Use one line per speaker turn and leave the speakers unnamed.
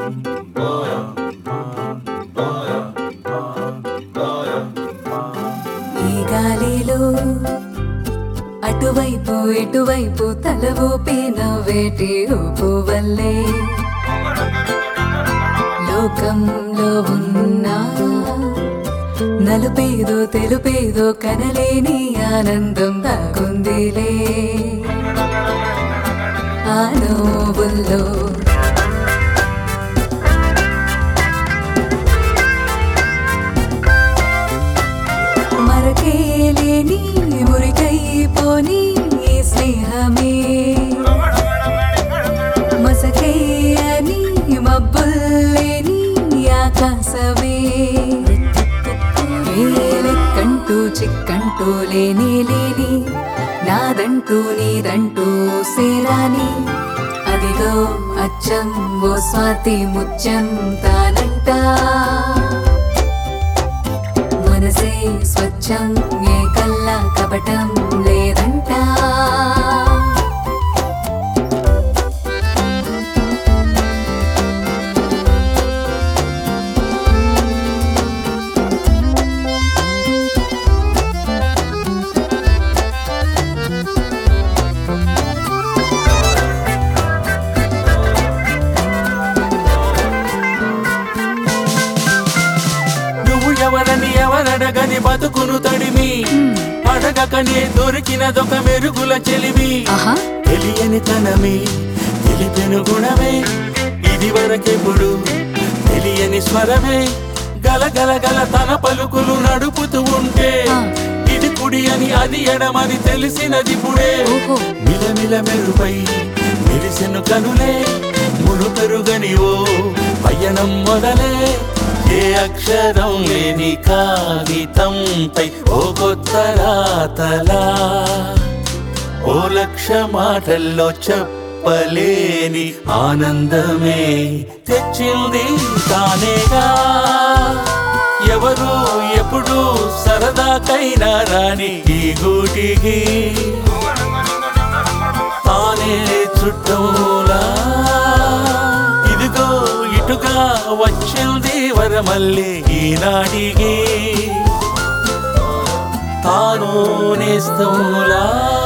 ఈ గాలిలో అటువైపు ఇటువైపు తల ఊపిన వేటి ఊపు వల్లే లోకంలో ఉన్నా నలుపేదో తెలుపేదో కనలేని ఆనందం దాగుందిలే ఆ నోవుల్లో మరకేలేని మురికైపోని ఈ స్నేహమే మసకే అని మబ్బుల్లేని ఆకాశమే ఏలెక్కంటూ చిక్కంటూ లేని లేని నాదంటూ నీదంటూ సేరాని అదిగో అచ్చం ఓ స్వాతి ముత్యం తానంటా మనసే స్వచ్ఛం ఏ కల్లా కపటం లేదంట
నువ్వు ఎవరని ఎవరడగని బతుకును తడిమి అడగకనే దొరికినదొక మెరుగుల చెలిమి
ఆహా
తెలియని తనమే తెలిపెను గుణమే ఇది వరకెప్పుడు తెలియని స్వరమే గల గల గల తన పలుకులు నడుపుతూ ఉంటే
ఆ.
ఇది కుడి అని అది ఎడమని తెలిసినదిప్పుడే
ఓహో
మిలమిల మెరుపై మెరిసెను కనులే మును పెరుగని ఓ పయనం మొదలే ఏ అక్షరం లేని కాగితంపై ఓ కొత్త రాతలా ఓ లక్ష మాటల్లో చెప్పలేని ఆనందమే తెచ్చింది తానేగా ఎవరు ఎప్పుడు సరదాకైనా రాని ఈ గూటికి తానే చుట్టూలా ఇదిగో ఇటుగా వచ్చింది వరమల్లి ఈనాటికి తాను నేస్తూలా